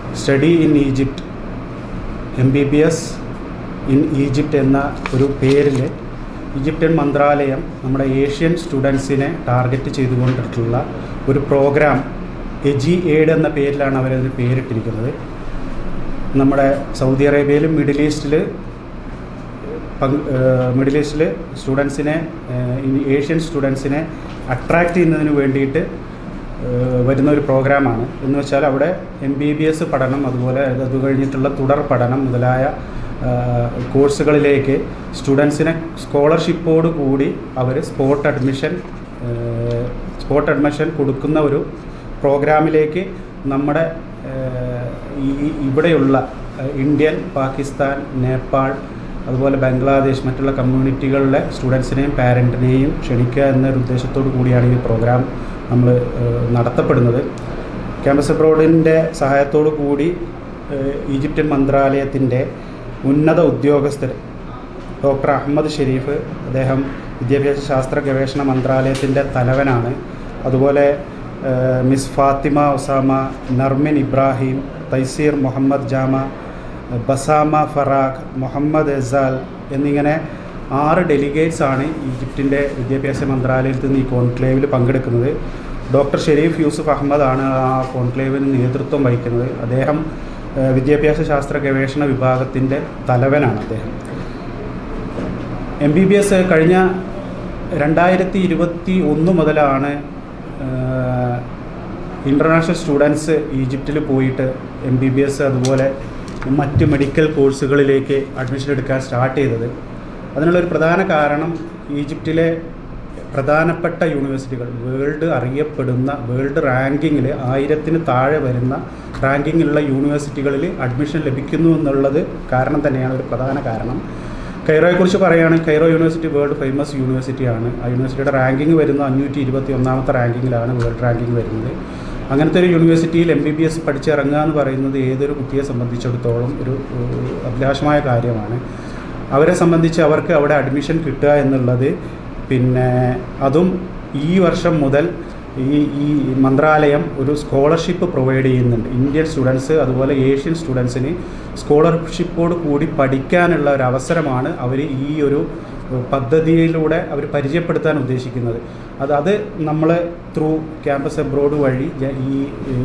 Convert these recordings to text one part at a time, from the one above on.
Study in Egypt M B B S in Egypt എന്ന ഒരു പേരിൽ ഈജിപ്ഷ്യൻ മന്ത്രാലയം നമ്മുടെ ഏഷ്യൻ സ്റ്റുഡൻസിനെ ടാർഗറ്റ് ചെയ്തുകൊണ്ടിട്ടുള്ള ഒരു പ്രോഗ്രാം എജി എയ്ഡ് എന്ന പേരിലാണ് അവരതിന് പേരിട്ടിരിക്കുന്നത് നമ്മുടെ സൗദി അറേബ്യയിലും മിഡിൽ ഈസ്റ്റിൽ പങ്ക് മിഡിൽ ഈസ്റ്റിൽ സ്റ്റുഡൻസിനെ ഏഷ്യൻ സ്റ്റുഡൻസിനെ അട്രാക്റ്റ് ചെയ്യുന്നതിന് വേണ്ടിയിട്ട് ഏഹ് വരുന്ന ഒരു പ്രോഗ്രാമാണ് എന്ന് വെച്ചാൽ അവിടെ എം ബി ബി എസ് പഠനം അതുപോലെ അത് കഴിഞ്ഞിട്ടുള്ള തുടർ പഠനം മുതലായ ഏഹ് കോഴ്സുകളിലേക്ക് സ്റ്റുഡൻസിനെ സ്കോളർഷിപ്പോട് കൂടി അവർ spot admission uh spot admission കൊടുക്കുന്ന ഒരു പ്രോഗ്രാമിലേക്ക് നമ്മുടെ ഏഹ് ഈ ഇവിടെയുള്ള ഏഹ് ഇന്ത്യൻ പാകിസ്ഥാൻ നേപ്പാൾ അതുപോലെ ബംഗ്ലാദേശ് മറ്റുള്ള കമ്മ്യൂണിറ്റികളിലെ സ്റ്റുഡൻസിനെയും പാരൻറ്റിനെയും ക്ഷണിക്കുക എന്നൊരു ഉദ്ദേശത്തോടു കൂടിയാണ് ഈ പ്രോഗ്രാം നമ്മൾ ഏഹ് നടത്തപ്പെടുന്നത് ക്യാമ്പസ് അബ്രോഡിൻ്റെ സഹായത്തോടു കൂടി ഏഹ് ഈജിപ്ഷ്യൻ മന്ത്രാലയത്തിൻ്റെ ഉന്നത ഉദ്യോഗസ്ഥർ ഡോക്ടർ അഹമ്മദ് ഷെരീഫ് അദ്ദേഹം വിദ്യാഭ്യാസ ശാസ്ത്ര ഗവേഷണ മന്ത്രാലയത്തിൻ്റെ തലവനാണ് അതുപോലെ ഏഹ് Miss Fatima Osama Nermin Ibrahim Taiseer Mohamed Gamaa Basma Farag Mohamed Esal എന്നിങ്ങനെ ആറ് ഡെലിഗേറ്റ്സ് ആണ് ഈജിപ്തിൻ്റെ വിദ്യാഭ്യാസ മന്ത്രാലയത്തിൽ നിന്ന് ഈ കോൺക്ലേവിൽ പങ്കെടുക്കുന്നത് ഡോക്ടർ ഷെരീഫ് യൂസുഫ് അഹമ്മദ് ആണ് ആ കോൺക്ലേവിന് നേതൃത്വം വഹിക്കുന്നത് അദ്ദേഹം ഏഹ് വിദ്യാഭ്യാസ ശാസ്ത്ര ഗവേഷണ വിഭാഗത്തിൻ്റെ തലവനാണ് അദ്ദേഹം എം ബി ബി എസ് കഴിഞ്ഞ രണ്ടായിരത്തി ഇരുപത്തി ഒന്ന് മുതലാണ് ഇൻ്റർനാഷണൽ സ്റ്റുഡൻസ് ഈജിപ്തിൽ പോയിട്ട് എം ബി ബി എസ് അതുപോലെ മറ്റ് മെഡിക്കൽ കോഴ്സുകളിലേക്ക് അഡ്മിഷൻ എടുക്കാൻ സ്റ്റാർട്ട് ചെയ്തത് അതിനുള്ളൊരു പ്രധാന കാരണം ഈജിപ്തിലെ പ്രധാനപ്പെട്ട യൂണിവേഴ്സിറ്റികൾ വേൾഡ് അറിയപ്പെടുന്ന വേൾഡ് റാങ്കിങ്ങിൽ ആയിരത്തിന് താഴെ വരുന്ന റാങ്കിങ്ങിലുള്ള യൂണിവേഴ്സിറ്റികളിൽ അഡ്മിഷൻ ലഭിക്കുന്നു എന്നുള്ളത് കാരണം തന്നെയാണ് ഒരു പ്രധാന കാരണം കൈറോയെക്കുറിച്ച് പറയുകയാണെങ്കിൽ കൈറോ യൂണിവേഴ്സിറ്റി വേൾഡ് ഫേമസ് യൂണിവേഴ്സിറ്റിയാണ് ആ യൂണിവേഴ്സിറ്റിയുടെ റാങ്കിങ് വരുന്നത് അഞ്ഞൂറ്റി ഇരുപത്തി ഒന്നാമത്തെ റാങ്കിങ്ങിലാണ് വേൾഡ് റാങ്കിങ് വരുന്നത് അങ്ങനത്തെ ഒരു യൂണിവേഴ്സിറ്റിയിൽ എം ബി ബി എസ് പഠിച്ചിറങ്ങുക എന്ന് പറയുന്നത് ഏതൊരു കുട്ടിയെ സംബന്ധിച്ചിടത്തോളം ഒരു ഏഹ്, അഭിലാഷമായ കാര്യമാണ് അവരെ സംബന്ധിച്ച് അവർക്ക് അവിടെ അഡ്മിഷൻ കിട്ടുക എന്നുള്ളത് പിന്നെ അതും ഈ വർഷം മുതൽ ഈ ഈ മന്ത്രാലയം ഒരു സ്കോളർഷിപ്പ് പ്രൊവൈഡ് ചെയ്യുന്നുണ്ട് ഇന്ത്യൻ സ്റ്റുഡൻസ് അതുപോലെ ഏഷ്യൻ സ്റ്റുഡൻസിന് സ്കോളർഷിപ്പോട് കൂടി പഠിക്കാനുള്ള ഒരു അവസരമാണ് അവർ ഈ ഒരു പദ്ധതിയിലൂടെ അവർ പരിചയപ്പെടുത്താൻ ഉദ്ദേശിക്കുന്നത് അത് അത് നമ്മൾ ത്രൂ ക്യാമ്പസ് എബ്രോഡ് വഴി ജ- ഈ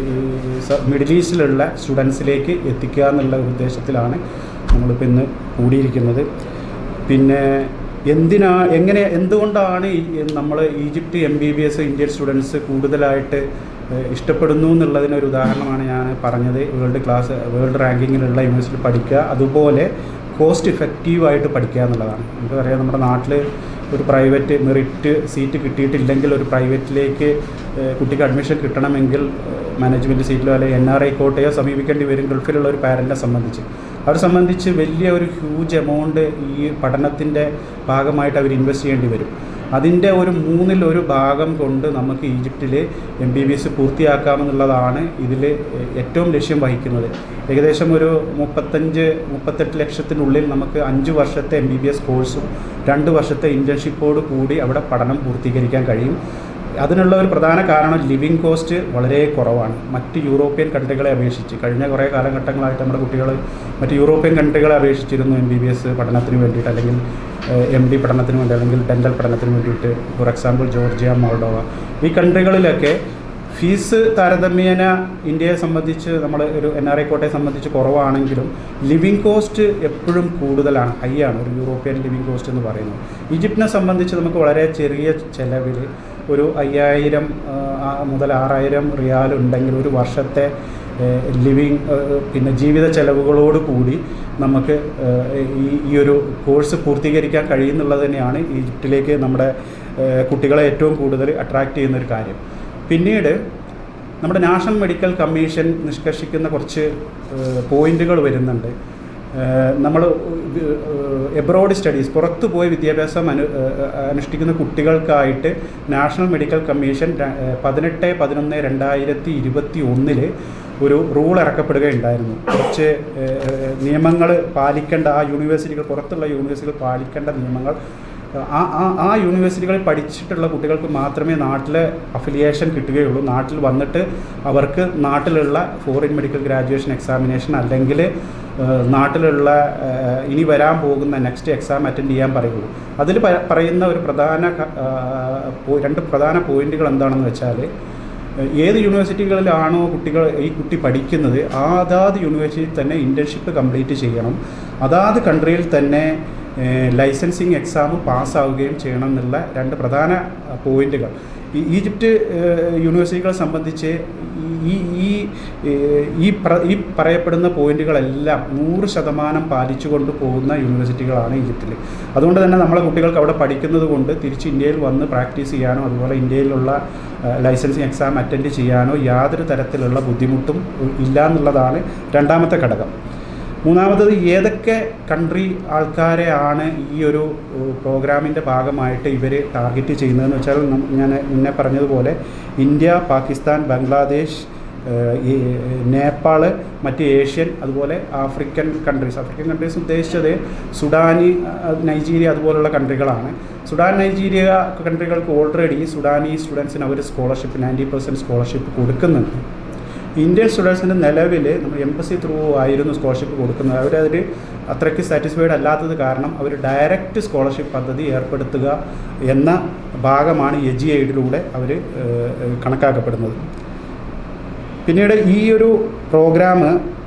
മിഡിൽ ഈസ്റ്റിലുള്ള സ്റ്റുഡൻസിലേക്ക് എത്തിക്കുക എന്നുള്ള ഉദ്ദേശത്തിലാണ് നമ്മളിപ്പോൾ ഇന്ന് കൂടിയിരിക്കുന്നത് പിന്നെ എന്തിനാ എങ്ങനെ എന്തുകൊണ്ടാണ് നമ്മൾ Egypt M B B S Indian students കൂടുതലായിട്ട് ഏഹ്, ഇഷ്ടപ്പെടുന്നു എന്നുള്ളതിനൊരു ഉദാഹരണമാണ് ഞാൻ പറഞ്ഞത് വേൾഡ് ക്ലാസ് വേൾഡ് റാങ്കിങ്ങിലുള്ള യൂണിവേഴ്സിറ്റി പഠിക്കുക അതുപോലെ കോസ്റ്റ് ഇഫക്റ്റീവായിട്ട് പഠിക്കുക എന്നുള്ളതാണ് നമുക്ക് പറയാം നമ്മുടെ നാട്ടിൽ ഒരു പ്രൈവറ്റ് മെറിറ്റ് സീറ്റ് കിട്ടിയിട്ടില്ലെങ്കിൽ ഒരു പ്രൈവറ്റിലേക്ക് ഏഹ്, കുട്ടിക്ക് അഡ്മിഷൻ കിട്ടണമെങ്കിൽ മാനേജ്മെൻറ്റ് സീറ്റിലോ അല്ലെങ്കിൽ എൻ ആർ ഐ കോട്ടയോ സമീപിക്കേണ്ടി വരും ഗൾഫിലുള്ള ഒരു പാരൻറ്റിനെ സംബന്ധിച്ച് അവരെ സംബന്ധിച്ച് വലിയ ഒരു ഹ്യൂജ് എമൗണ്ട് ഈ പഠനത്തിൻ്റെ ഭാഗമായിട്ട് അവർ ഇൻവെസ്റ്റ് ചെയ്യേണ്ടി വരും അതിൻ്റെ ഒരു മൂന്നിൽ ഒരു ഭാഗം കൊണ്ട് നമുക്ക് ഈജിപ്തിൽ എം ബി ബി എസ് പൂർത്തിയാക്കാമെന്നുള്ളതാണ് ഇതിൽ ഏറ്റവും ലക്ഷ്യം വഹിക്കുന്നത് ഏകദേശം ഒരു മുപ്പത്തഞ്ച് മുപ്പത്തെട്ട് ലക്ഷത്തിനുള്ളിൽ നമുക്ക് അഞ്ച് വർഷത്തെ എം ബി ബി എസ് കോഴ്സും രണ്ട് വർഷത്തെ ഇൻറ്റേൺഷിപ്പോട് കൂടി അവിടെ പഠനം പൂർത്തീകരിക്കാൻ കഴിയും അതിനുള്ള ഒരു പ്രധാന കാരണം ലിവിങ് കോസ്റ്റ് വളരെ കുറവാണ് മറ്റ് യൂറോപ്യൻ കൺട്രികളെ അപേക്ഷിച്ച് കഴിഞ്ഞ കുറേ കാലഘട്ടങ്ങളായിട്ട് നമ്മുടെ കുട്ടികൾ മറ്റ് യൂറോപ്യൻ കൺട്രികളെ അപേക്ഷിച്ചിരുന്നു എം ബി ബി എസ് പഠനത്തിന് വേണ്ടിയിട്ട് അല്ലെങ്കിൽ എം ഡി പഠനത്തിന് വേണ്ടി അല്ലെങ്കിൽ ഡെൻ്റൽ പഠനത്തിന് വേണ്ടിയിട്ട് ഫോർ എക്സാമ്പിൾ ജോർജിയ മോൾഡോവ ഈ കൺട്രികളിലൊക്കെ ഫീസ് താരതമ്യേന ഇന്ത്യയെ സംബന്ധിച്ച് നമ്മൾ ഒരു എൻ ആർ ഐ കോട്ടയെ സംബന്ധിച്ച് കുറവാണെങ്കിലും ലിവിങ് കോസ്റ്റ് എപ്പോഴും കൂടുതലാണ് ഹൈ ആണ് ഒരു യൂറോപ്യൻ ലിവിങ് കോസ്റ്റ് എന്ന് പറയുന്നത് ഈജിപ്തിനെ സംബന്ധിച്ച് നമുക്ക് വളരെ ചെറിയ ചിലവിൽ ഒരു അയ്യായിരം ആ, മുതൽ ആറായിരം റിയാൽ ഉണ്ടെങ്കിൽ ഒരു വർഷത്തെ ലിവിങ് പിന്നെ ജീവിത ചെലവുകളോട് കൂടി നമുക്ക് ഏഹ്, ഈ ഈ ഒരു കോഴ്സ് പൂർത്തീകരിക്കാൻ കഴിയുന്നുള്ളത് തന്നെയാണ് ഈജിപ്തിലേക്ക് നമ്മുടെ ഏഹ്, കുട്ടികളെ ഏറ്റവും കൂടുതൽ അട്രാക്റ്റ് ചെയ്യുന്ന ഒരു കാര്യം പിന്നീട് നമ്മുടെ നാഷണൽ മെഡിക്കൽ കമ്മീഷൻ നിഷ്കർഷിക്കുന്ന കുറച്ച് പോയിന്റുകൾ വരുന്നുണ്ട് നമ്മൾ എബ്രോഡ് സ്റ്റഡീസ് പുറത്തു പോയി വിദ്യാഭ്യാസം അനു ഏഹ്, അനുഷ്ഠിക്കുന്ന കുട്ടികൾക്കായിട്ട് നാഷണൽ മെഡിക്കൽ കമ്മീഷൻ ര- ഏഹ്, പതിനെട്ട് പതിനൊന്ന് രണ്ടായിരത്തി ഇരുപത്തി ഒന്നില് ഒരു റൂൾ ഇറക്കപ്പെടുകയുണ്ടായിരുന്നു കുറച്ച് നിയമങ്ങൾ പാലിക്കേണ്ട ആ യൂണിവേഴ്സിറ്റികൾ പുറത്തുള്ള യൂണിവേഴ്സിറ്റികൾ പാലിക്കേണ്ട നിയമങ്ങൾ ആ ആ ആ യൂണിവേഴ്സിറ്റികളിൽ പഠിച്ചിട്ടുള്ള കുട്ടികൾക്ക് മാത്രമേ നാട്ടിൽ അഫിലിയേഷൻ കിട്ടുകയുള്ളൂ നാട്ടിൽ വന്നിട്ട് അവർക്ക് നാട്ടിലുള്ള ഫോറിൻ മെഡിക്കൽ ഗ്രാജുവേഷൻ എക്സാമിനേഷൻ അല്ലെങ്കിൽ ഏഹ്, നാട്ടിലുള്ള ഏഹ്, ഇനി വരാൻ പോകുന്ന നെക്സ്റ്റ് എക്സാം അറ്റൻഡ് ചെയ്യാൻ പറയുള്ളൂ അതിൽ പ- പറയുന്ന ഒരു പ്രധാന ക- ആ, പോ- രണ്ട് പ്രധാന പോയിന്റുകൾ എന്താണെന്ന് വെച്ചാൽ ഏത് യൂണിവേഴ്സിറ്റികളിലാണോ കുട്ടികൾ ഈ കുട്ടി പഠിക്കുന്നത് ആ അതാത് യൂണിവേഴ്സിറ്റിയിൽ തന്നെ ഇൻറ്റേൺഷിപ്പ് കംപ്ലീറ്റ് ചെയ്യണം അതാത് കൺട്രിയിൽ തന്നെ ലൈസൻസിങ് എക്സാം പാസ്സാവുകയും ചെയ്യണം എന്നുള്ള രണ്ട് പ്രധാന പോയിന്റുകൾ ഈ ഈജിപ്റ്റ് ഏഹ്, യൂണിവേഴ്സിറ്റികളെ സംബന്ധിച്ച് ഈ ഈ ഏഹ്, ഈ പ്ര ഈ പറയപ്പെടുന്ന പോയിന്റുകളെല്ലാം നൂറ് ശതമാനം പാലിച്ചുകൊണ്ട് പോകുന്ന യൂണിവേഴ്സിറ്റികളാണ് ഈജിപ്തിൽ അതുകൊണ്ട് തന്നെ നമ്മളെ കുട്ടികൾക്ക് അവിടെ പഠിക്കുന്നത് കൊണ്ട് തിരിച്ച് ഇന്ത്യയിൽ വന്ന് പ്രാക്ടീസ് ചെയ്യാനോ അതുപോലെ ഇന്ത്യയിലുള്ള ലൈസൻസിങ് എക്സാം അറ്റൻഡ് ചെയ്യാനോ യാതൊരു തരത്തിലുള്ള ബുദ്ധിമുട്ടും ഇല്ല എന്നുള്ളതാണ് രണ്ടാമത്തെ ഘടകം മൂന്നാമത്തത് ഏതൊക്കെ കൺട്രി ആൾക്കാരെയാണ് ഈ ഒരു പ്രോഗ്രാമിൻ്റെ ഭാഗമായിട്ട് ഇവർ ടാർഗറ്റ് ചെയ്യുന്നതെന്ന് വെച്ചാൽ നം- ഞാൻ മുന്നേ പറഞ്ഞതുപോലെ ഇന്ത്യ പാകിസ്ഥാൻ ബംഗ്ലാദേശ് ഏഹ്, ഈ നേപ്പാൾ മറ്റ് ഏഷ്യൻ അതുപോലെ ആഫ്രിക്കൻ കൺട്രീസ് ആഫ്രിക്കൻ കൺട്രീസ് ഉദ്ദേശിച്ചത് സുഡാനി അഹ് നൈജീരിയ അതുപോലുള്ള കൺട്രികളാണ് സുഡാൻ നൈജീരിയ കൺട്രികൾക്ക് ഓൾറെഡി സുഡാനി സ്റ്റുഡൻസിന് അവർ സ്കോളർഷിപ്പ് നയൻറ്റി പെർസെൻറ്റ് സ്കോളർഷിപ്പ് കൊടുക്കുന്നുണ്ട് ഇന്ത്യൻ സ്റ്റുഡൻസിന് നിലവിൽ നമ്മൾ എംബസി ത്രൂ ആയിരുന്നു സ്കോളർഷിപ്പ് കൊടുക്കുന്നത് അവരതിൽ അത്രയ്ക്ക് സാറ്റിസ്ഫൈഡ് അല്ലാത്തത് കാരണം അവർ ഡയറക്റ്റ് സ്കോളർഷിപ്പ് പദ്ധതി ഏർപ്പെടുത്തുക എന്ന ഭാഗമാണ് എജി എയ്ഡിലൂടെ അവർ കണക്കാക്കപ്പെടുന്നത് പിന്നീട് ഈ ഒരു പ്രോഗ്രാം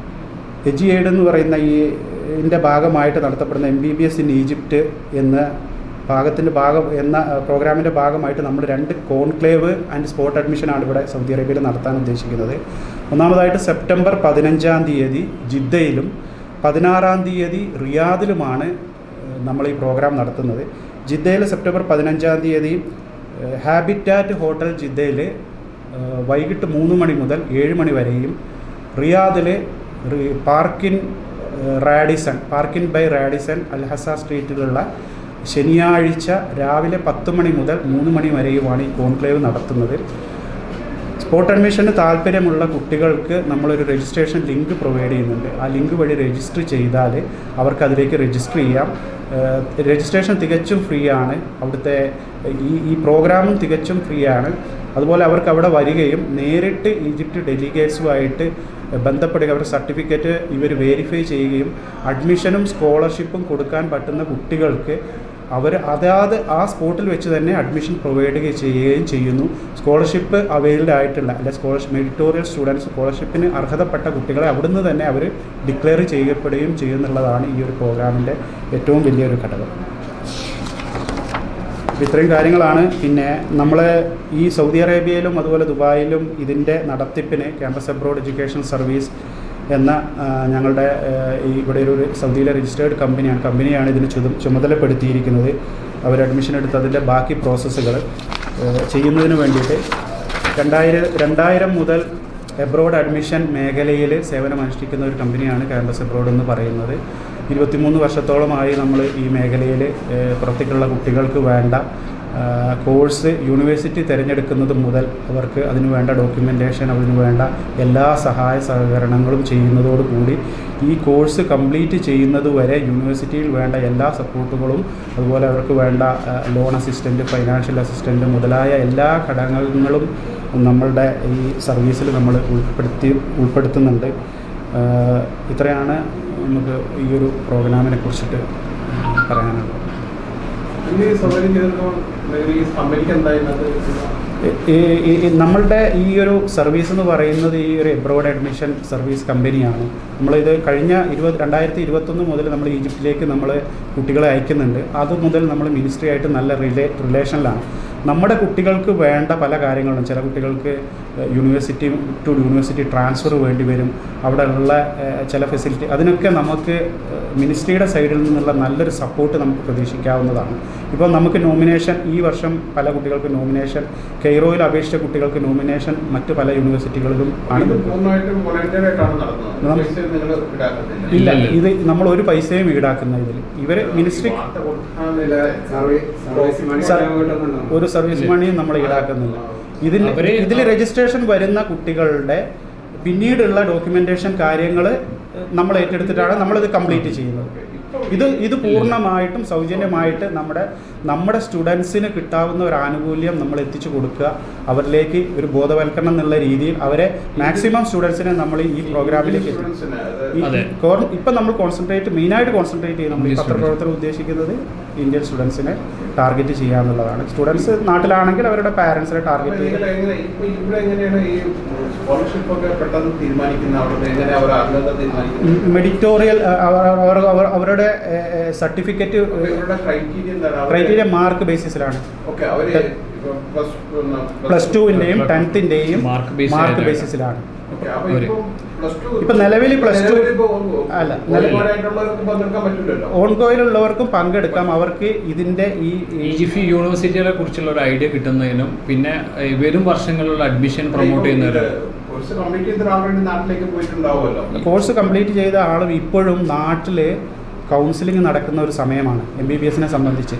എജി എയ്ഡ് എന്ന് പറയുന്ന ഈ ഇതിൻ്റെ ഭാഗമായിട്ട് നടത്തപ്പെടുന്ന M B B S in Egypt എന്ന ഭാഗത്തിൻ്റെ ഭാഗം എന്ന പ്രോഗ്രാമിൻ്റെ ഭാഗമായിട്ട് നമ്മൾ രണ്ട് കോൺക്ലേവ് ആൻഡ് സ്പോട്ട് അഡ്മിഷനാണ് ഇവിടെ സൗദി അറേബ്യയിൽ നടത്താൻ ഉദ്ദേശിക്കുന്നത് ഒന്നാമതായിട്ട് സെപ്റ്റംബർ പതിനഞ്ചാം തീയതി ജിദ്ദയിലും പതിനാറാം തീയതി റിയാദിലുമാണ് ഏഹ്, നമ്മൾ ഈ പ്രോഗ്രാം നടത്തുന്നത് ജിദ്ദയിൽ സെപ്റ്റംബർ പതിനഞ്ചാം തീയതി ഏഹ്, ഹാബിറ്റാറ്റ് ഹോട്ടൽ ജിദ്ദയിൽ ഏഹ്, വൈകിട്ട് മൂന്ന് മണി മുതൽ ഏഴ് മണി വരെയും റിയാദിൽ റി- പാർക്കിൻ ഏഹ്, Radisson park inn by Radisson Al Hasa സ്ട്രീറ്റിലുള്ള ശനിയാഴ്ച രാവിലെ പത്ത് മണി മുതൽ മൂന്ന് മണി വരെയുമാണ് ഈ കോൺക്ലേവ് നടത്തുന്നത് സ്പോട്ട് അഡ്മിഷന് താല്പര്യമുള്ള കുട്ടികൾക്ക് നമ്മളൊരു രജിസ്ട്രേഷൻ ലിങ്ക് പ്രൊവൈഡ് ചെയ്യുന്നുണ്ട് ആ ലിങ്ക് വഴി രജിസ്റ്റർ ചെയ്താൽ അവർക്ക് അതിലേക്ക് രജിസ്റ്റർ ചെയ്യാം ഏഹ് രജിസ്ട്രേഷൻ തികച്ചും ഫ്രീ ആണ് അവിടുത്തെ ഈ ഈ പ്രോഗ്രാമും തികച്ചും ഫ്രീ ആണ് അതുപോലെ അവർക്ക് അവിടെ വരികയും നേരിട്ട് ഈജിപ്റ്റ് ഡെലിഗേറ്റ്സുമായിട്ട് ബന്ധപ്പെടുക അവരുടെ സർട്ടിഫിക്കറ്റ് ഇവർ വെരിഫൈ ചെയ്യുകയും അഡ്മിഷനും സ്കോളർഷിപ്പും കൊടുക്കാൻ പറ്റുന്ന കുട്ടികൾക്ക് അവർ അതാത് ആ സ്പോട്ടിൽ വെച്ച് തന്നെ അഡ്മിഷൻ പ്രൊവൈഡ് ചെയ്യുകയും ചെയ്യുന്നു സ്കോളർഷിപ്പ് അവൈൽഡ് ആയിട്ടുള്ള അല്ലെ സ്കോളർഷിപ്പ് മെഡിറ്റോറിയൽ സ്റ്റുഡൻസ് സ്കോളർഷിപ്പിന് അർഹതപ്പെട്ട കുട്ടികളെ അവിടുന്ന് തന്നെ അവർ ഡിക്ലെയർ ചെയ്യപ്പെടുകയും ചെയ്യുന്നുള്ളതാണ് ഈ ഒരു പ്രോഗ്രാമിൻ്റെ ഏറ്റവും വലിയൊരു ഘടകം അപ്പോൾ ഇത്രയും കാര്യങ്ങളാണ് പിന്നെ നമ്മൾ ഈ സൗദി അറേബ്യയിലും അതുപോലെ ദുബായിലും ഇതിൻ്റെ നടത്തിപ്പിന് ക്യാമ്പസ് അബ്രോഡ് എഡ്യൂക്കേഷൻ സർവീസ് എന്ന ആ, ഞങ്ങളുടെ ആ, ഈ ഇവിടെ ഒരു സൗദിയിലെ രജിസ്റ്റേർഡ് കമ്പനിയാണ് കമ്പനിയാണ് ഇതിന് ചുമ ചുമതലപ്പെടുത്തിയിരിക്കുന്നത് അവർ അഡ്മിഷൻ എടുത്ത് അതിൻ്റെ ബാക്കി പ്രോസസ്സുകൾ ചെയ്യുന്നതിന് വേണ്ടിയിട്ട് രണ്ടായിരം രണ്ടായിരം മുതൽ എബ്രോഡ് അഡ്മിഷൻ മേഖലയിൽ സേവനമനുഷ്ഠിക്കുന്ന ഒരു കമ്പനിയാണ് ക്യാമ്പസ് എബ്രോഡ് എന്ന് പറയുന്നത് ഇരുപത്തിമൂന്ന് വർഷത്തോളമായി നമ്മൾ ഈ മേഖലയിൽ പുറത്തേക്കുള്ള കുട്ടികൾക്ക് വേണ്ട ആ, കോഴ്സ് യൂണിവേഴ്സിറ്റി തിരഞ്ഞെടുക്കുന്നത് മുതൽ അവർക്ക് അതിന് വേണ്ട ഡോക്യുമെൻറ്റേഷൻ അതിന് വേണ്ട എല്ലാ സഹായ സഹകരണങ്ങളും ചെയ്യുന്നതോടുകൂടി ഈ കോഴ്സ് കംപ്ലീറ്റ് ചെയ്യുന്നത് വരെ യൂണിവേഴ്സിറ്റിയിൽ വേണ്ട എല്ലാ സപ്പോർട്ടുകളും അതുപോലെ അവർക്ക് വേണ്ട ലോൺ അസിസ്റ്റൻറ്റ് ഫൈനാൻഷ്യൽ അസിസ്റ്റൻറ്റ് മുതലായ എല്ലാ ഘടകങ്ങളും നമ്മളുടെ ഈ സർവീസിൽ നമ്മൾ ഉൾപ്പെടുത്തി ഉൾപ്പെടുത്തുന്നുണ്ട് ആ, ഇത്രയാണ് നമുക്ക് ഈ ഒരു പ്രോഗ്രാമിനെ കുറിച്ചിട്ട് പറയാനുള്ളത് ഈ സൗകര്യം ചെയ്തിട്ടുമ്പോൾ ഈ കമ്പനിക്ക് എന്തായിരുന്നത് ഈ- ഈ- ഈ നമ്മളുടെ ഈ ഒരു സർവീസ് എന്ന് പറയുന്നത് ഈ ഒരു എബ്രോഡ് അഡ്മിഷൻ സർവീസ് കമ്പനിയാണ് നമ്മളിത് കഴിഞ്ഞ ഇരുപത് രണ്ടായിരത്തി ഇരുപത്തൊന്ന് മുതൽ നമ്മൾ ഈജിപ്തിലേക്ക് നമ്മൾ കുട്ടികളെ അയക്കുന്നുണ്ട് അത് മുതൽ നമ്മൾ മിനിസ്ട്രി ആയിട്ട് നല്ല റിലേ റിലേഷനിലാണ് നമ്മുടെ കുട്ടികൾക്ക് വേണ്ട പല കാര്യങ്ങളും ചില കുട്ടികൾക്ക് യൂണിവേഴ്സിറ്റി ടു യൂണിവേഴ്സിറ്റി ട്രാൻസ്ഫർ വേണ്ടി വരും അവിടെ ഉള്ള ഏഹ്, ചില ഫെസിലിറ്റി അതിനൊക്കെ നമുക്ക് മിനിസ്ട്രിയുടെ സൈഡിൽ നിന്നുള്ള നല്ലൊരു സപ്പോർട്ട് നമുക്ക് പ്രതീക്ഷിക്കാവുന്നതാണ് ഇപ്പോൾ നമുക്ക് നോമിനേഷൻ ഈ വർഷം പല കുട്ടികൾക്ക് നോമിനേഷൻ കെയ്റോയിൽ അപേക്ഷിച്ച കുട്ടികൾക്ക് നോമിനേഷൻ മറ്റ് പല യൂണിവേഴ്സിറ്റികളിലും ആണ് ഇത് കിട്ടുന്നത്. പൂർണ്ണമായിട്ടും വോളണ്ടിയർ ആയിട്ടാണ് നടത്തുന്നത് നം- പൈസ നിങ്ങൾ ഈടാക്കുന്നില്ല ഇല്ല ഇല്ല. ഇത് നമ്മൾ ഒരു പൈസയും ഈടാക്കുന്ന ഇതിൽ ഇവർ മിനിസ്ട്രി വാർത്ത കൊടുക്കാനില്ല. സർ- ഒരു സർവീസ് മണിയും നമ്മൾ ഈടാക്കുന്നില്ല ഇതിൽ അവര് ഇതിൽ രജിസ്ട്രേഷൻ വരുന്ന കുട്ടികളുടെ പിന്നീടുള്ള ഡോക്യുമെന്റേഷൻ കാര്യങ്ങൾ നമ്മൾ ഏറ്റെടുത്തിട്ടാണ് നമ്മളിത് കംപ്ലീറ്റ് ചെയ്യുന്നത് ഈ ഇത് ഇത് പൂർണ്ണമായിട്ടും സൗജന്യമായിട്ട് നമ്മുടെ നമ്മുടെ സ്റ്റുഡൻസിന് കിട്ടാവുന്ന ഒരു ആനുകൂല്യം നമ്മൾ എത്തിച്ചു കൊടുക്കുക അവരിലേക്ക് ഒരു ബോധവൽക്കരണം എന്നുള്ള രീതിയിൽ അവരെ മാക്സിമം സ്റ്റുഡൻസിനെ നമ്മൾ ഈ പ്രോഗ്രാമിലേക്ക് എത്തിക്കും സ്റ്റുഡൻസിന് അത് ഈ- അതെ. കോർ- ഇപ്പം നമ്മൾ കോൺസെൻട്രേറ്റ് മെയിനായിട്ട് കോൺസെൻട്രേറ്റ് ചെയ്യുന്നത് നമ്മൾ ഈ ഇന്ത്യൻ പത്രപ്രവർത്തകർ ഉദ്ദേശിക്കുന്നത് ഇന്ത്യൻ സ്റ്റുഡൻസിനെ ടാർഗറ്റ് ചെയ്യുക എന്നുള്ളതാണ് സ്റ്റുഡൻസ് നാട്ടിലാണെങ്കിൽ അവരുടെ പാരൻസിനെ അപ്പൊ ടാർഗറ്റ് ചെയ്ത് ഇതില് എങ്ങനെ- ഇപ്പൊ ഇവിടെ എങ്ങനെയാണ് ഈ സ്കോളർഷിപ്പ് ഒക്കെ പെട്ടെന്ന് തീരുമാനിക്കുന്ന അവിടെ എങ്ങനെ അവർ അംഗത തീരുമാനിക്കുന്നത് മെഡിറ്റോറിയൽ അവർ അവർ- അവരുടെ സർട്ടിഫിക്കറ്റ് അപ്പൊ ഇവരുടെ ക്രൈറ്റീരിയ എന്താണ് അവര് ക്രൈറ്റീരിയ മാർക്ക് ബേസിസിലാണ് ഓക്കെ അവര് ടെ- ഇപ്പൊ പ്ലസ് പ്ലസ് ടുവിൻ്റെയും ടെൻത്തിൻ്റെയും Mark based മാർക്ക് ആയിട്ടാണ്. ബേസിസിലാണ് ഓക്കെ അപ്പൊ ഒരു- ഇപ്പം പ്ലസ് ടു ഇപ്പൊ നിലവില് plus two- അല്ല, നിലവില്- നിലവിലായിട്ടുള്ളവർക്ക് പങ്കെടുക്കാൻ പറ്റില്ലല്ലോ ഓൺഗോയിലുള്ളവർക്കും പങ്കെടുക്കാം അവർക്ക് ഇതിൻ്റെ ഈ ഇ ജി ഫി യൂണിവേഴ്സിറ്റികളെ കുറിച്ചുള്ള ഒരു ഐഡിയ കിട്ടുന്നതിനും പിന്നെ ഏഹ്, വരും വർഷങ്ങളിലുള്ള അഡ്മിഷൻ പ്രൊമോട്ട് ചെയ്യുന്നതിനും കോഴ്സ് കംപ്ലീറ്റ് ചെയ്തിട്ട് ആൾറെഡി നാട്ടിലേക്ക് പോയിട്ടുണ്ടാവുമല്ലോ കോഴ്സ് കംപ്ലീറ്റ് ചെയ്ത ആളും ഇപ്പോഴും നാട്ടിൽ കൗൺസിലിംഗ് നടക്കുന്ന ഒരു സമയമാണ് എം ബി ബി എസിനെ സംബന്ധിച്ച്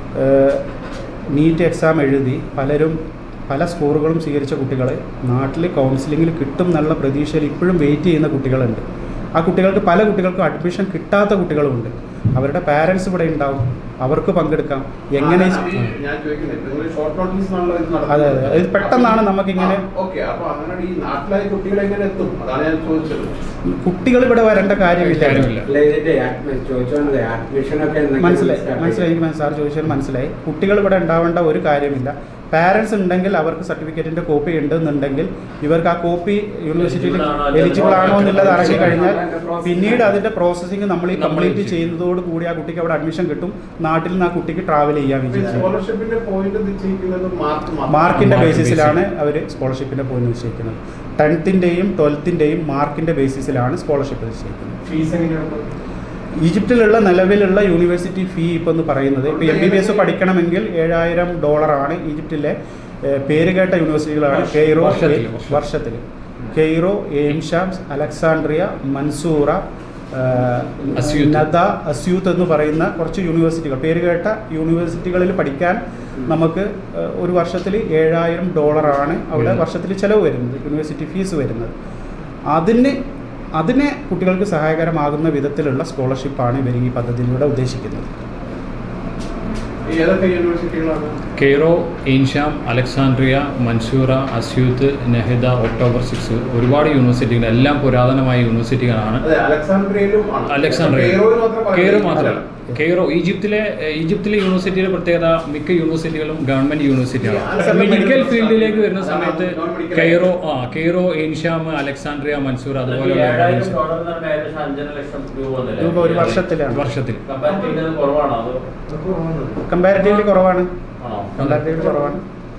നീറ്റ് എക്സാം എഴുതി പലരും പല സ്കോറുകളും സ്വീകരിച്ച കുട്ടികൾ നാട്ടിൽ കൗൺസിലിങ്ങിൽ കിട്ടും എന്നുള്ള പ്രതീക്ഷയിൽ ഇപ്പോഴും വെയിറ്റ് ചെയ്യുന്ന കുട്ടികളുണ്ട് ആ കുട്ടികൾക്ക് പല കുട്ടികൾക്കും അഡ്മിഷൻ കിട്ടാത്ത കുട്ടികളുമുണ്ട് അവരുടെ പാരൻസ് ഇവിടെ ഉണ്ടാവും അവർക്ക് പങ്കെടുക്കാം എങ്ങനെ ആ, ഈ ഞാൻ ചോദിക്കുന്നത് നിങ്ങൾ ഷോർട്ട് നോട്ടീസിനാണല്ലോ ഇത് അതെ അതെ ഇത് പെട്ടെന്നാണ് നമുക്കിങ്ങനെ ഓക്കെ അപ്പൊ അങ്ങനെ ഈ നാട്ടിലായ കുട്ടികൾ എങ്ങനെ എത്തും അതാണ് ഞാൻ ചോദിച്ചത് കുട്ടികൾ ഇവിടെ വരേണ്ട കാര്യമില്ല കാര്യമില്ല. അല്ല, ഇതിന്റെ admi- ചോദിച്ചോണ്ടത് admission-ഒക്കെ എന്തെങ്കിലും മനസ്സിലായി start മനസ്സിലായി എനിക്ക് മനസ്സിലായി. സാർ ചോദിച്ചത് മനസ്സിലായി കുട്ടികൾ ഇവിടെ ഉണ്ടാവേണ്ട ഒരു കാര്യമില്ല പാരൻസ് ഉണ്ടെങ്കിൽ അവർക്ക് സർട്ടിഫിക്കറ്റിന്റെ കോപ്പി ഉണ്ടെന്നുണ്ടെങ്കിൽ ഇവർക്ക് ആ കോപ്പി യൂണിവേഴ്സിറ്റിയിൽ Eligible ആണോ, എലിജിബിൾ ആണോ എന്നുള്ളത് അറിഞ്ഞു കഴിഞ്ഞാൽ അതിന്റെ പിന്നീട് അതിന്റെ പ്രോസസ്സിംഗ് നമ്മൾ ഈ നമ്മൾ കംപ്ലീറ്റ് ചെയ്യും. ചെയ്യുന്നതോട് കൂടി ആ കുട്ടിക്ക് അവിടെ അഡ്മിഷൻ കിട്ടും നാട്ടിൽ നിന്ന് ആ കുട്ടിക്ക് ട്രാവൽ ചെയ്യാൻ വിചാരിച്ചു സ്കോളർഷിപ്പിന്റെ പോയിന്റ് നിശ്ചയിക്കുന്നത് മാർക്ക് മാർക്കിന്റെ Mark ബേസിസിലാണ് അവർ സ്കോളർഷിപ്പിന്റെ പോയിന്റ് നിശ്ചയിക്കുന്നത് ടെൻത്തിന്റെയും ട്വൽത്തിന്റെയും മാർക്കിന്റെ ബേസിസിലാണ് സ്കോളർഷിപ്പ് നിശ്ചയിക്കുന്നത് ഫീസ് എങ്ങനെയാണ് ഈജിപ്തിലുള്ള നിലവിലുള്ള യൂണിവേഴ്സിറ്റി ഫീ ഇപ്പോൾ എന്ന് പറയുന്നത് ഇപ്പോൾ എം ബി ബി എസ് പഠിക്കണമെങ്കിൽ ഏഴായിരം ഡോളറാണ് ഈജിപ്തിലെ ഏഹ്, പേരുകേട്ട യൂണിവേഴ്സിറ്റികളാണ് വർഷ- കെയ്റോ വർഷത്തില്, എ- വർഷത്തില്. വർഷത്തിൽ കെയ്റോ എയിംഷാംസ് അലക്സാണ്ട്രിയ മൻസൂറ ഏഹ്, അസ്യൂത്ത്. നദ അസ്യൂത്ത് എന്ന് പറയുന്ന കുറച്ച് യൂണിവേഴ്സിറ്റികൾ പേരുകേട്ട യൂണിവേഴ്സിറ്റികളിൽ പഠിക്കാൻ നമുക്ക് ഏഹ്, ഒരു വർഷത്തിൽ ഏഴായിരം ഡോളറാണ് അവിടെ ഉം. വർഷത്തിൽ ചിലവ് വരുന്നത് യൂണിവേഴ്സിറ്റി ഫീസ് വരുന്നത് അതിന് അതിനെ കുട്ടികൾക്ക് സഹായകരമാകുന്ന വിധത്തിലുള്ള സ്കോളർഷിപ്പാണ് ഇവർ ഈ പദ്ധതിയിലൂടെ ഉദ്ദേശിക്കുന്നത് ഏതൊക്കെ യൂണിവേഴ്സിറ്റികളാണ് Cairo Ain Shams Alexandria Mansoura Assiut Nahda October six ഒരുപാട് യൂണിവേഴ്സിറ്റികൾ എല്ലാം പുരാതനമായ യൂണിവേഴ്സിറ്റികളാണ് അതെ അലക്സാണ്ട്രിയയിലും ആണ് അലക്സാണ്ട്രിയ കെയ്റോയിൽ മാത്രം കെയ്റോ പറയുന്നില്ല. മാത്രമല്ല കെയ്റോ ഈജിപ്തിലെ ഏഹ്, ഈജിപ്തിലെ യൂണിവേഴ്സിറ്റിയുടെ പ്രത്യേകത മിക്ക യൂണിവേഴ്സിറ്റികളും ഗവൺമെന്റ് ഈ യൂണിവേഴ്സിറ്റിയാണ് അലക്സാണ്ട്രിയ മെഡിക്കൽ മെഡിക്കൽ ഫീൽഡിലേക്ക് വരുന്ന അതാണ് സമയത്ത് നോൺ മെഡിക്കൽ കെയ്റോ ആ കെയ്റോ ഇൻഷാം അലക്സാണ്ട്രിയ മൻസൂർ അതുപോലെ ഏഴായിരം ഡോളർ എന്ന് പറഞ്ഞാൽ ഏകദേശം അഞ്ചര ലക്ഷം രൂപ വന്നില്ലേ? രൂപ ഒരു വർഷത്തിലാണ് വർഷത്തിൽ Comparatively അത് കുറവാണോ അതോ കമ്പാരിറ്റീവ്ലി കുറവാണ് ആണോ കമ്പാരിറ്റീവ്ലി കുറവാണ്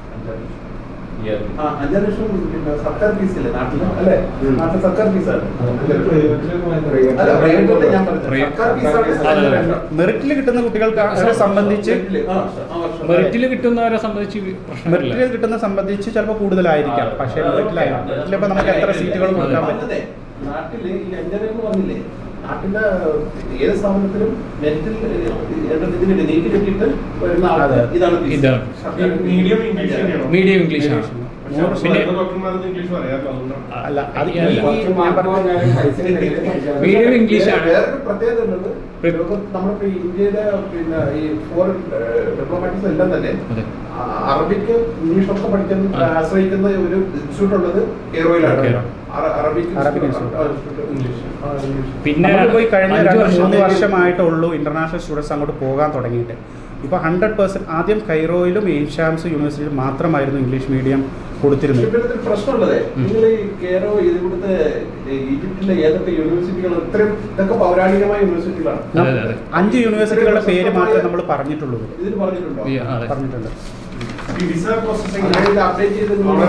Year. ആ, അഞ്ചര ലക്ഷം പിന്നെ സർക്കാർ ഫീസില്ലേ നാട്ടില് അല്ലേ ഉം. നാട്ടിൽ സർക്കാർ ഫീസാണ് അല്ല Private- പ്രൈവറ്റ് ഞാൻ പറഞ്ഞത് Private- സർക്കാർ ഫീസാണ് അതെ, അഞ്ചര അതെ. ലക്ഷം. മെറിറ്റിൽ കിട്ടുന്ന കുട്ടികൾക്ക് അവരെ സംബന്ധിച്ച് മെറിറ്റില്, ആ, ആ വർഷം. മെറിറ്റിൽ കിട്ടുന്നവരെ സംബന്ധിച്ച് പ്രശ്നമില്ല മെറിറ്റിൽ കിട്ടുന്ന സംബന്ധിച്ച് ചിലപ്പോൾ കൂടുതലായിരിക്കാം ആ, പക്ഷേ അത് മെറിറ്റിലായി ഓക്കേ. മെറിറ്റിലിപ്പോൾ നമുക്ക് എത്ര സീറ്റുകൾ കൊടുക്കാൻ പറ്റും പറഞ്ഞതേ, നാട്ടില് ഈ അഞ്ചര എന്ന് പറഞ്ഞില്ലേ നാട്ടിലെ ഏത് സ്ഥാപനത്തിലും മെറിറ്റിൽ ഇതിന് നീട്ടി കിട്ടിയിട്ട് വരുന്ന ആൾക്ക് അതെ. ഇതാണ് fees. ഇതാണ്. സർക്കാർ മീഡിയം ഇംഗ്ലീഷ് തന്നെയാണോ? മീഡിയം ഇംഗ്ലീഷാണ് നൂറ് പിന്നെ- പിന്നെ ഡോക്ടർമാർക്ക് ഇംഗ്ലീഷ് പറയാമല്ലോ അതുകൊണ്ടാണ് അല്ല അത് ഈ അല്ല. കുറച്ച് ഞാൻ മാർക്ക് പറഞ്ഞ വാങ്ങാനും പൈസ ഉണ്ടെങ്കിൽ പഠിക്കാം. മീഡിയം ഇംഗ്ലീഷ് ആണ് വേറൊരു പ്രത്യേകത ഉള്ളത് ലോകം നമ്മളിപ്പോ ഈ ഇന്ത്യയിലെ പിന്നെ ഈ ഫോറിൻ ഡിപ്ലോമാറ്റിക്സ് എല്ലാം തന്നെ അതെ ആ, അറബിക്ക് ഇംഗ്ലീഷ് ഒക്കെ പഠിക്കാൻ ആ. ആശ്രയിക്കുന്ന ഒരു ഇൻസ്റ്റിറ്റ്യൂട്ട് ഉള്ളത് കെയ്റോയിലാണ് കെയ്റോ. അറ- അറബിക് അറബിക് ഇൻസ്റ്റിറ്റ്യൂട്ട് ആ, ഇൻസ്റ്റിറ്റ്യൂട്ട് ഇംഗ്ലീഷ് ആ, ഇംഗ്ലീഷ്. പിന്നെ നമ്മളിപ്പോൾ ഈ കഴിഞ്ഞ അഞ്ച് രണ്ട് വർഷം മൂന്ന് വർഷമായിട്ടുള്ളൂ ഇന്റർനാഷണൽ സ്റ്റുഡൻസ് അങ്ങോട്ട് പോകാൻ തുടങ്ങിയിട്ട് ഇപ്പോൾ ഹൺഡ്രഡ് പെർസെൻറ്റ് ആദ്യം കൈറോയിലും എയിംഷാംസ് യൂണിവേഴ്സിറ്റിയിലും മാത്രമായിരുന്നു ഇംഗ്ലീഷ് മീഡിയം കൊടുത്തിരുന്നത് പക്ഷേ ഇവിടുത്തെ ഒരു പ്രശ്നമുള്ളതേ ഉം. നിങ്ങൾ ഈ കെയ്റോ ഇത് ഇവിടുത്തെ ഈ ഈജിപ്തിലെ ഏതൊക്കെ യൂണിവേഴ്സിറ്റികൾ ഇത്രയും ഇതൊക്കെ പൗരാണികമായ യൂണിവേഴ്സിറ്റികളാണ് അതെ, അതെ, അതെ. അഞ്ച് യൂണിവേഴ്സിറ്റികളുടെ പേര് മാത്രമേ നമ്മൾ പറഞ്ഞിട്ടുള്ളൂ ഇതിൽ പറഞ്ഞിട്ടുണ്ടോ ഈ- അതെ. പറഞ്ഞിട്ടുണ്ട് ഈ വിസ പ്രോസസ്സിംഗ് അങ്ങനെ ഇത് അപ്ഡേറ്റ് ചെയ്ത് നിങ്ങൾ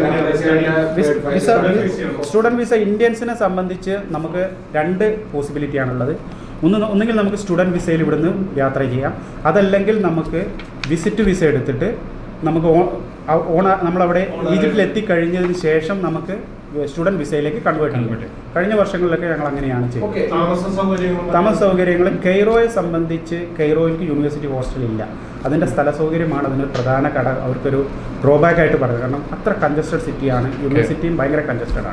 വിസ- visa Student visa. Student visa ഇന്ത്യൻസിനെ സംബന്ധിച്ച് നമുക്ക് രണ്ട് പോസിബിലിറ്റിയാണുള്ളത് ഒന്ന് ഒന്നുകിൽ നമുക്ക് സ്റ്റുഡൻറ് വിസയിൽ ഇവിടുന്ന് യാത്ര ചെയ്യാം അതല്ലെങ്കിൽ നമുക്ക് വിസിറ്റ് വിസ എടുത്തിട്ട് നമുക്ക് ഓ- ആ- ഓണ നമ്മളവിടെ ഈജിപ്തിൽ എത്തിക്കഴിഞ്ഞതിന് ശേഷം നമുക്ക് സ്റ്റുഡൻറ് വിസയിലേക്ക് കൺവേർട്ട് Convert ചെയ്യാം ചെയ്യാം. കഴിഞ്ഞ വർഷങ്ങളിലൊക്കെ ഞങ്ങൾ അങ്ങനെയാണ് ചെയ്യുന്നത് ഓക്കെ താമസ സൗകര്യങ്ങളും താമസ സൗകര്യങ്ങൾ കെയ്റോയെ സംബന്ധിച്ച് കെയ്റോയിലേക്ക് യൂണിവേഴ്സിറ്റി ഹോസ്റ്റൽ ഇല്ല അതിൻ്റെ സ്ഥല സൗകര്യമാണ് അതിന് പ്രധാന കട അവർക്കൊരു ഡ്രോബാക്ക് ആയിട്ട് പറയുന്നത് കാരണം അത്ര കൺജസ്റ്റഡ് സിറ്റിയാണ് യൂണിവേഴ്സിറ്റിയും ഭയങ്കര കൺജസ്റ്റഡ് ആണ്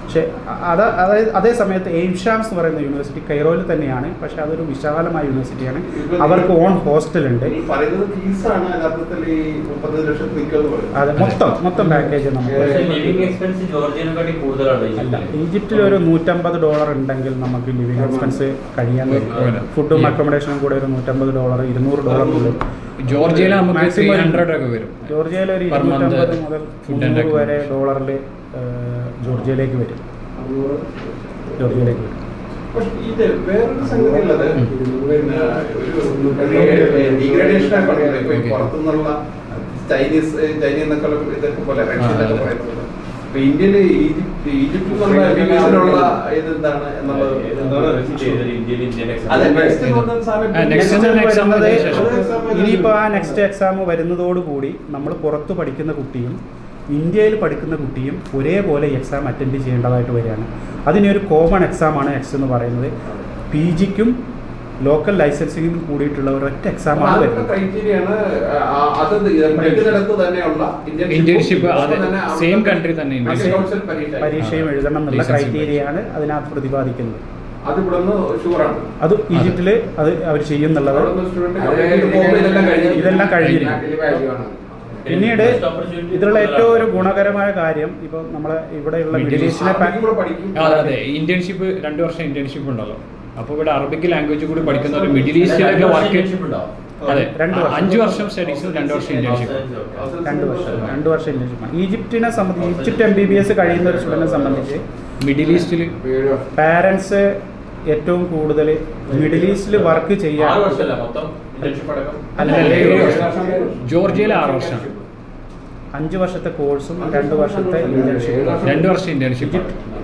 പക്ഷേ അത് അതായത് അതേ സമയത്ത് എയിംഷാംസ് എന്ന് പറയുന്ന യൂണിവേഴ്സിറ്റി കൈറോയിൽ തന്നെയാണ് പക്ഷേ അതൊരു വിശാലമായ യൂണിവേഴ്സിറ്റിയാണ് അവർക്ക് ഓൺ ഹോസ്റ്റലുണ്ട് ഈ പറയുന്നത് ഫീസാണ് യഥാർത്ഥത്തിൽ ഈ മുപ്പത് ലക്ഷത്തിൽ നിൽക്കുമെന്ന് പറയുന്നത് അത് മൊത്തം മൊത്തം പാക്കേജ് നമുക്ക് പക്ഷേ ലിവിംഗ് എക്സ്പെൻസ് ജോർജിയനെക്കാട്ടി കൂടുതലാണ് അല്ല ഈജിപ്തിൽ. ഈജിപ്തിൽ ഒരു നൂറ്റമ്പത് ഡോളർ ഉണ്ടെങ്കിൽ നമുക്ക് ലിവിങ് എക്സ്പെൻസ് കഴിയാൻ ഉം. ഫുഡും അക്കോമഡേഷനും കൂടെ ഒരു നൂറ്റമ്പത് ഡോളർ ഇരുന്നൂറ് ഡോളറിനുള്ളിൽ ജോർജിയയിൽ നമുക്ക് ത്രീ Maximum ഹൺഡ്രഡ് ഒക്കെ വരും ജോർജിയയിൽ ഒരു Per month ഇരുന്നൂറ്റമ്പത് മുതൽ food and മുന്നൂറ് വരെ accommodation. ഡോളറിൽ ജോർജിയയിലേക്ക് വരും ജോർജിയയിലേക്ക് വരും പക്ഷേ ഇത് വേറൊരു സംഗതി ഉള്ളത് ഉം. പിന്നെ ഒരു ഡീഗ്രഡേഷൻ ഒക്കെ ഉണ്ടല്ലോ ഇപ്പൊ ഈ Okay. പുറത്തുനിന്നുള്ള ചൈനീസ് ചൈനീസ് എന്നൊക്കെ ഉള്ള ഇതൊക്കെ പോലെ റഷ്യൻ ആ, എന്നൊക്കെ അതെ. പറയുന്നത് ഇപ്പൊ ഇന്ത്യയില് ഈജിപ്ത് ഈജിപ്തിൽ നിന്നുള്ള വിദേശത്തിലുള്ള ഇതെന്താണ് എന്നുള്ളത് എന്താണ് ചെയ്തത് ഇന്ത്യയിൽ ഇന്ത്യൻ അതെ എക്സാം നെക്സ്റ്റ് കൊണ്ടുവന്ന സാധനം ആ, next Next തന്നെ exam വരുന്നത് വന്നതിന് ശേഷം. ഇനിയിപ്പോൾ ആ നെക്സ്റ്റ് എക്സാം വരുന്നതോടുകൂടി നമ്മൾ പുറത്ത് പഠിക്കുന്ന കുട്ടിയും ഇന്ത്യയിൽ പഠിക്കുന്ന കുട്ടിയും ഒരേപോലെ എക്സാം അറ്റൻഡ് ചെയ്യേണ്ടതായിട്ട് വരികയാണ് അതിന് ഒരു കോമൺ എക്സാമാണ് എക്സ് എന്ന് പറയുന്നത് പി ജിക്കും ലോക്കൽ ലൈസൻസിങ്ങിനും കൂടിയിട്ടുള്ള ഒരൊറ്റ എക്സാമാണ് വരുന്നത് ക്രൈറ്റീരിയാണ് അത് പഠിക്കുന്നിടത്ത് തന്നെയുള്ള Internship, അതെ. Same country തന്നെ internship. പരീക്ഷയും എഴുതണം എന്നുള്ള Licensing ക്രൈറ്റീരിയയാണ് അതിനകത്ത് പ്രതിപാദിക്കുന്നത് അത് ഇവിടെ നിന്ന് ഷുവറാണ് അത് ഈജിപ്തിൽ അത് അവർ ചെയ്യുന്നുള്ളത് ഇതെല്ലാം കഴിഞ്ഞിരിക്കും. പിന്നീട് ഇതിലുള്ള ഏറ്റവും ഒരു ഗുണകരമായ കാര്യം ഇപ്പോൾ നമ്മളെ ഇവിടെയുള്ള Middle മിഡിൽ East. ഈസ്റ്റിനെ പാ- അതെ അതെ ഇന്റേൺഷിപ്പ് രണ്ട് വർഷം ഇന്റേൺഷിപ്പ് ഉണ്ടല്ലോ അപ്പോൾ ഇവിടെ അറബിക് ലാംഗ്വേജ് കൂടി പഠിക്കുന്ന ഒരു മിഡിൽ ഈസ്റ്റിലൊക്കെ വർക്ക് അതെ രണ്ട് വർഷം. അഞ്ച് വർഷം സ്റ്റഡീസും രണ്ട് വർഷം ഇന്റേൺഷിപ്പ് രണ്ട് വർഷം രണ്ട് വർഷം ഇന്റേൺഷിപ്പാണ് ഈജിപ്തിനെ സംബന്ധിച്ച് Egypt M B B S കഴിയുന്ന ഒരു സ്റ്റുഡൻറ്റിനെ സംബന്ധിച്ച് മിഡിൽ ഈസ്റ്റിൽ പാരൻസ് ഏറ്റവും കൂടുതൽ മിഡിൽ ഈസ്റ്റിൽ വർക്ക് ആറ് ചെയ്യാൻ വർഷമല്ല മൊത്തം ഇന്റേൺഷിപ്പ് അടക്കം അല്ല, അല്ല, ഏഴ് ഏഴ് വർഷം. വർഷം. ജോർജിയയിൽ ആറ് വർഷം അഞ്ച് വർഷത്തെ കോഴ്സും രണ്ട് വർഷത്തെ ഇന്റേൺഷിപ്പും രണ്ട് വർഷം ഇന്റേൺഷിപ്പ്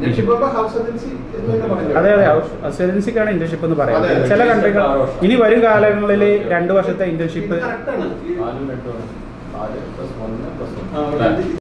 അതെ അതെ റെസിഡൻസിക്കാണ് ഇന്റേൺഷിപ്പ് എന്ന് പറയുന്നത് അതെ, ചില അതെ. കൺട്രികൾ ഇനി വരും കാലങ്ങളിൽ രണ്ട് വർഷത്തെ ഇന്റേൺഷിപ്പ് നാലും എട്ടും നാല് പ്ലസ് ഒന്ന് പ്ലസ് ഒന്ന്